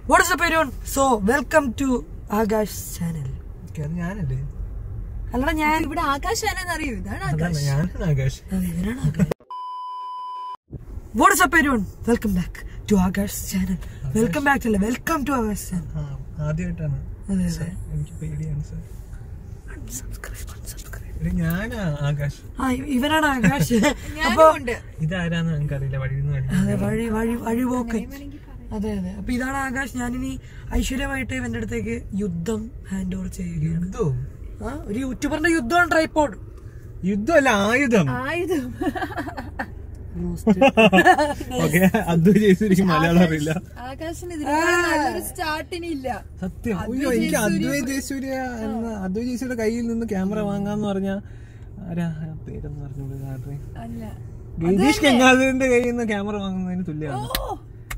What is പേര് so welcome to Akash channel okay, അത് ഞാനല്ലേ അല്ലടാ ഞാൻ ഇവിടെ ആകാശ് ആരാന്ന് അറിയൂ ഇതാണ് അതല്ല ആകാശ് ഞാനാണ് ആകാശ് വാട്ട് ഇസ് പേര് welcome back to Akash channel welcome back അല്ല വെൽക്കം ടു ആകാശ് ചാനൽ ആ, ആദ്യമായിട്ടാണ് അതെ അതെ എനിക്ക് പേടിയാണ് സാർ സബ്സ്ക്രൈബ് സബ്സ്ക്രൈബ് എടി, ഞാനാ ആകാശ് ആ ഇവനാണ് ആകാശ് ഞാനും അപ്പൊ ഉണ്ട് ഇതാരാന്ന് എനിക്കറിയില്ല വഴിയിൽ നിന്ന് അതെ വഴി വഴി വഴിപോക്കൻ അതെ അതെ അപ്പൊ ഇതാണ് ആകാശ് ഞാനിനി ഐശ്വര്യമായിട്ട് ഇവന്റെ അടുത്തേക്ക് യുദ്ധം ഹാൻഡ് ഓവർ ചെയ്യുകയാണ് യുദ്ധവും ആ ഒരു യൂട്യൂബറിന്റെ യുദ്ധമാണ് ട്രൈപ്പോഡ് യുദ്ധമല്ല ആയുധം ആയുധം ഓക്കെ അദ്വൈ ജയസൂരിക്ക് മലയാളം അറിയില്ല ആകാശിന് ഇതിന് നല്ലൊരു സ്റ്റാർട്ടിന് ഇല്ല സത്യം അയ്യോ എനിക്ക് അദ്വൈ ജയസൂര്യ എന്ന അദ്വൈ ജയസൂരിയുടെ കയ്യിൽ നിന്ന് ക്യാമറ വാങ്ങാന്ന് പറഞ്ഞ ആരാ ആ പേരെന്ന് പറഞ്ഞത് ആരുടെ അല്ല ഗണേഷ് ഗംഗാധരന്റെ കയ്യിൽ നിന്ന് ക്യാമറ വാങ്ങുന്നതിന് തുല്യമാണ് ഓ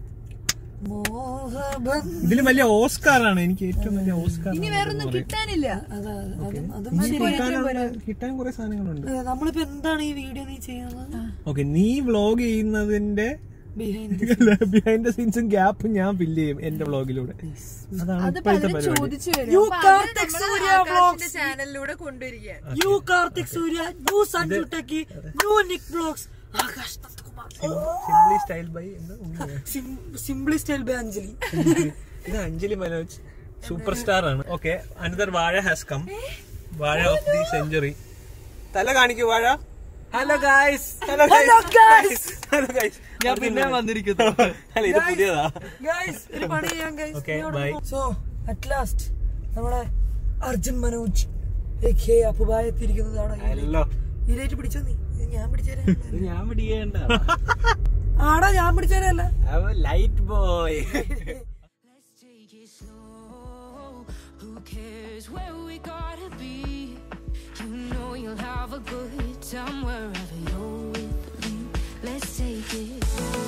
മോഹബൻ ഇതിലും വലിയ ഓസ്കാർ ആണ് എനിക്ക് ഏറ്റവും വലിയ ഓസ്കാർ ഇനി വേറൊന്നും കിട്ടാനില്ല അതെ അതും അതും ഇനി ശരി കിട്ടാനുള്ള കിട്ടാൻ കുറെ സാധനങ്ങളുണ്ട് അതെ, നമ്മളിപ്പോ എന്താണ് ഈ വീഡിയോ നീ ചെയ്യുന്നത് ഓക്കെ നീ വ്ലോഗ് ചെയ്യുന്നതിന്റെ ബിഹൈൻഡ് ബിഹൈൻഡ് ദ സീൻസും ഗ്യാപ്പും ഞാൻ ഫില്ല് ചെയ്യും എന്റെ വ്ലോഗിലൂടെ അതാണ് അത് ഇപ്പോഴത്തെ പലരും പരിപാടി ചോദിച്ചു You വരും Karthik Surya vlogs. ചാനലിലൂടെ കൊണ്ടുവരിക new Karthik Surya new Sanju techie new Nick vlogs Akash Nandakumar simply style by simply style by Anjali ഇത് അഞ്ജലി മനോജ് സൂപ്പർ സ്റ്റാർ ആണ് okay another Vaazha has come Vaazha of the century തല കാണിക്കൂ Vaazha hello guys hello Hello, guys. Hello guys ഞാൻ പിന്നെ വന്നിരിക്കുന്നു അല്ല ഇത് പുതിയതാ ഗൈസ് ഒരു പണി ചെയ്യാൻ guys Okay, bye. So at last നമ്മുടെ അർജുൻ മനോജ് എ അപ്പുബായ എത്തിയിരിക്കുന്നതാണ് ഹലോ ഇതിലേക്ക് പിടിച്ചോ നീ ഇത് ഞാൻ പിടിച്ചേരാ ഞാൻ പിടിക്കേണ്ട ആടാ ഞാൻ പിടിച്ചേരല്ല light boy Let's take it slow. Who cares where we gotta be? You know you'll have a good time wherever you're with me. Let's take it.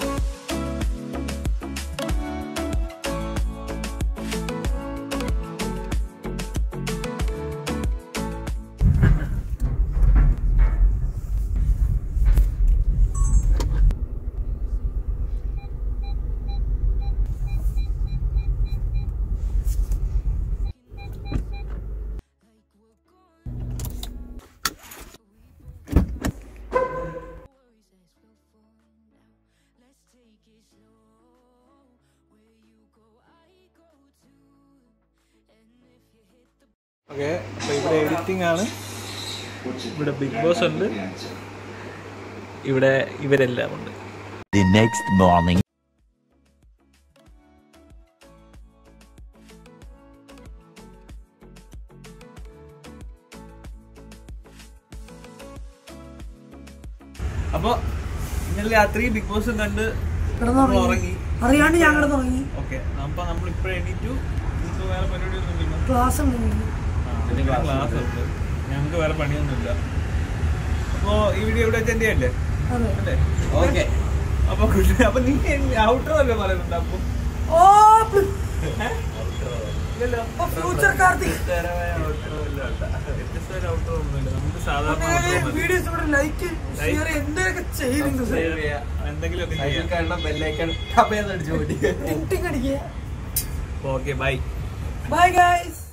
Let's take it slow. Where you go, I go too. And if you hit the okay അപ്പൊ ഇവിടെ editing ആണ് ഇവിടെ big boss ഉണ്ട് ഇവിടെ ഇവരെല്ലാം ഉണ്ട് The next morning. അപ്പൊ ഇന്നലെ രാത്രി ബിഗ് ബോസും കണ്ട് കിടന്നുറങ്ങി. ഉറങ്ങി അറിയാണ്ട് ഞാൻ കിടന്നുറങ്ങി ഓക്കെ അപ്പൊ നമ്മൾ ഇപ്പൊ എണീറ്റു ഇപ്പൊ വേറെ പരിപാടിയൊന്നുമില്ല ക്ലാസ് ഉണ്ട് എനിക്ക്. ക്ലാസ് ഉണ്ട് ഞങ്ങൾക്ക് വേറെ പണിയൊന്നുമില്ല അപ്പൊ ഈ വീഡിയോ ഇവിടെ വെച്ച് എന്റെ അല്ലേ അതെ അല്ലേ ഓക്കെ അപ്പൊ good. അപ്പൊ നീ ഔട്ടർ അല്ലേ പറയുന്നുണ്ട് അപ്പൊ ഓ ഇല്ലല്ലോ ഫ്യൂച്ചർ കാർത്തിക് വ്യത്യസ്തരമായ outro ഒന്നും അല്ല. വ്യത്യസ്തമായ outro ഒന്നുമില്ല. നമുക്ക് സാധാരണ outro മതി. വീഡിയോസ് ഇവിടെ ലൈക്ക് ഷെയർ എന്തൊക്കെ ചെയ്യുന്നു Share ചെയ്യാം. എന്തെങ്കിലുമൊക്കെ ചെയ്യാം ടിങ് ടിങ് അടിക്കുക ഓക്കെ ബൈ ബൈ ഗൈസ്